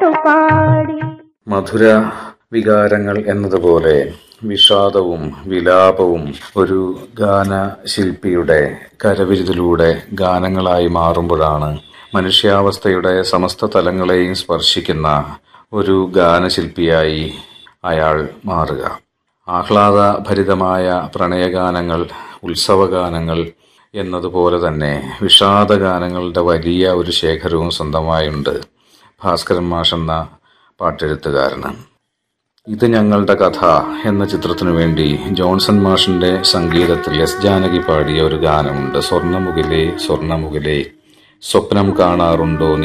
പാട്ടുപാടി മധുര വികാരങ്ങൾ എന്നതുപോലെ വിഷാദവും വിലാപവും ഒരു ഗാനശില്പിയുടെ കരവിരുതിലൂടെ ഗാനങ്ങളായി മാറുമ്പോഴാണ് മനുഷ്യാവസ്ഥയുടെ സമസ്ത തലങ്ങളെയും സ്പർശിക്കുന്ന ഒരു ഗാനശില്പിയായി അയാൾ മാറുക ആഹ്ലാദഭരിതമായ പ്രണയഗാനങ്ങൾ ഉത്സവഗാനങ്ങൾ എന്നതുപോലെ തന്നെ വിഷാദഗാനങ്ങളുടെ വലിയ ഒരു ശേഖരവും സ്വന്തമായുണ്ട് ഭാസ്കരൻ മാഷ് എന്ന പാട്ടെഴുത്തുകാരന് ഇത് ഞങ്ങളുടെ കഥ എന്ന ചിത്രത്തിനു വേണ്ടി ജോൺസൺ മാഷിന്റെ സംഗീതത്തിൽ എസ് ജാനകി പാടിയ ഒരു ഗാനമുണ്ട് സ്വർണ്ണമുകിലേ സ്വർണ്ണമുകിലേ സ്വപ്നം കാണാറുണ്ടോ നീ